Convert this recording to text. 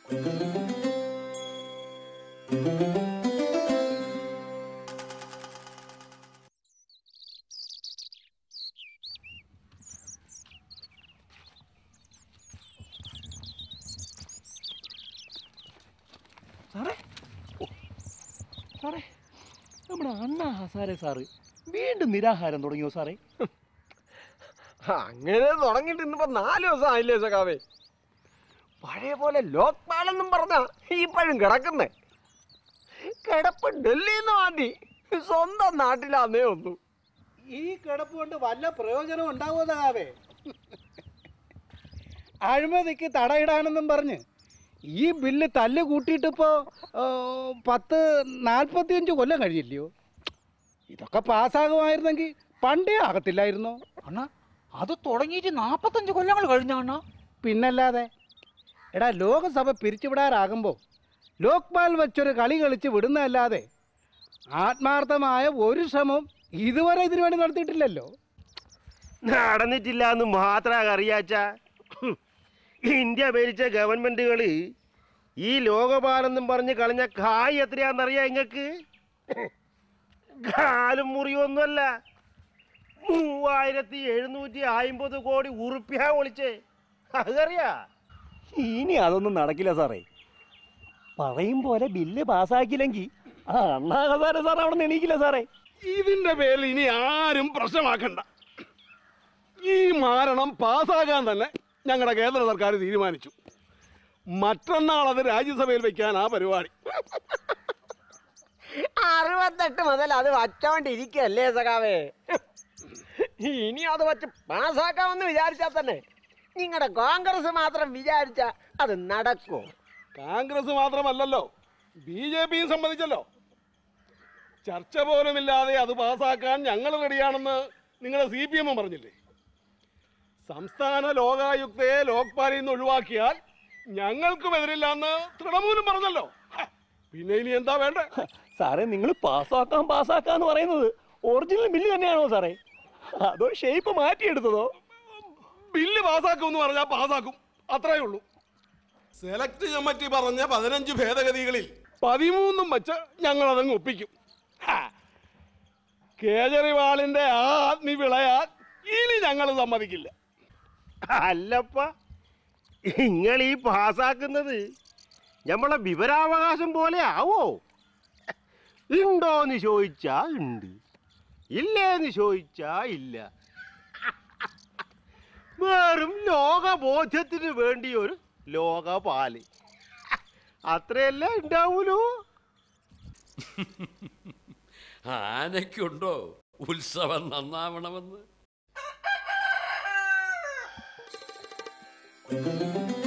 സാറേ ഓ, സാറേ നമ്മുടെ അണ്ണാ ഹസാരെ സാറ് വീണ്ടും നിരാഹാരം തുടങ്ങിയോ സാറേ അങ്ങനെ തുടങ്ങിയിട്ട് ഇന്നിപ്പോ നാല് ദിവസം ആയില്ലേ സഖാവേ പഴയ പോലെ ലോക്പാലെന്നും പറഞ്ഞ ഇപ്പോഴും കിടക്കുന്നേ കിടപ്പ് ഡൽഹിയിൽ നിന്ന് മാറ്റി സ്വന്തം നാട്ടിലാന്നേ ഒന്നു ഈ കിടപ്പ് കൊണ്ട് വല്ല പ്രയോജനം ഉണ്ടാവുമോ സഖാവേ അഴിമതിക്ക് തടയിടാനെന്നും പറഞ്ഞ് ഈ ബില്ല് തല്ല് കൂട്ടിയിട്ടിപ്പോ ആ, പത്ത് നാൽപ്പത്തിയഞ്ച് കൊല്ലം കഴിഞ്ഞില്ലയോ ഇതൊക്കെ പാസ്സാകുമായിരുന്നെങ്കിൽ പണ്ടേ ആകത്തില്ലായിരുന്നോ അണ്ണാ അത് തുടങ്ങിയിട്ട് നാപ്പത്തഞ്ച് കൊല്ലങ്ങൾ കഴിഞ്ഞ അണ്ണാ പിന്നല്ലാതെ എടാ ലോകസഭ പിരിച്ചുവിടാറാകുമ്പോൾ ലോക്പാൽ വെച്ചൊരു കളി കളിച്ച് വിടുന്നതല്ലാതെ ആത്മാർത്ഥമായ ഒരു ശ്രമം ഇതുവരെ ഇതിനു വേണ്ടി നടത്തിയിട്ടില്ലല്ലോ നടന്നിട്ടില്ല എന്ന് മാത്രം അറിയാച്ച ഇന്ത്യ ഭരിച്ച ഗവൺമെന്റുകൾ ഈ ലോകപാലെന്നും പറഞ്ഞ് കളഞ്ഞ കായ് എത്രയാണെന്നറിയാം ഇങ്ങക്ക് കാലും മുറിയൊന്നുമല്ല മൂവായിരത്തി എഴുന്നൂറ്റി അമ്പത് കോടി ഉറുപ്പ്യ ഒളിച്ചേ അതറിയാ ഇനി അതൊന്നും നടക്കില്ല സാറേ പറയും പോലെ ബില്ല് പാസ്സാക്കിയില്ലെങ്കിൽ ആ അണ്ണാ ഹസാരെ സാർ അവിടെ നിന്ന് എണീക്കില്ല സാറേ ഇതിന്റെ പേരിൽ ഇനി ആരും പ്രശ്നമാക്കണ്ട ഈ മാരണം പാസ്സാകാൻ തന്നെ ഞങ്ങളുടെ കേന്ദ്ര സർക്കാർ തീരുമാനിച്ചു മറ്റന്നാൾ അത് രാജ്യസഭയിൽ വെക്കാനാ പരിപാടി അറുപത്തെട്ട് മുതൽ അത് വച്ചോണ്ടിരിക്കല്ലേ സഖാവേ ഇനി അത് വച്ച് പാസ്സാക്കാമെന്ന് വിചാരിച്ചാൽ തന്നെ നിങ്ങളുടെ കോൺഗ്രസ് മാത്രം വിചാരിച്ച അത് നടക്കുമോ കോൺഗ്രസ് മാത്രമല്ലല്ലോ ബി ജെ പിയും സമ്മതിച്ചല്ലോ ചർച്ച പോലുമില്ലാതെ അത് പാസ്സാക്കാൻ ഞങ്ങൾ റെഡിയാണെന്ന് നിങ്ങളുടെ സി പി എമ്മും പറഞ്ഞില്ലേ സംസ്ഥാന ലോകായുക്തയെ ലോക്പാലിൽ നിന്ന് ഒഴിവാക്കിയാൽ ഞങ്ങൾക്കും എതിരില്ലാന്ന് തൃണമൂലും പറഞ്ഞല്ലോ ഹ, പിന്നെ ഇനി എന്താ വേണ്ടേ സാറേ നിങ്ങൾ പാസ്സാക്കാം പാസ്സാക്കാന്ന് പറയുന്നത് ഒറിജിനൽ ബില്ല് തന്നെയാണോ സാറേ അതോ ഷേപ്പ് മാറ്റിയെടുത്തതോ ബില്ല് പാസ്സാക്കും എന്ന് പറഞ്ഞാൽ പാസ്സാക്കും അത്രേ ഉള്ളൂ സെലക്ട് കമ്മിറ്റി പറഞ്ഞ പതിനഞ്ച് ഭേദഗതികളിൽ പതിമൂന്നും വെച്ച് ഞങ്ങൾ അതങ്ങ് ഒപ്പിക്കും ഹാ. കേജറിവാളിന്റെ ആ ആത്മി വിളയാൻ ഇനി ഞങ്ങൾ സമ്മതിക്കില്ല അല്ലപ്പ നിങ്ങൾ ഈ പാസ്സാക്കുന്നത് നമ്മളെ വിവരാവകാശം പോലെ ആവോ ഉണ്ടോന്ന് ചോദിച്ചാ ഉണ്ട് ഇല്ലേന്ന് ചോദിച്ചാ ഇല്ല വെറും ലോകബോധ്യത്തിന് വേണ്ടി ഒരു ലോകപാല് അത്രയല്ലേ ഉണ്ടാവൂലൂ ആനയ്ക്കുണ്ടോ ഉത്സവം നന്നാവണമെന്ന്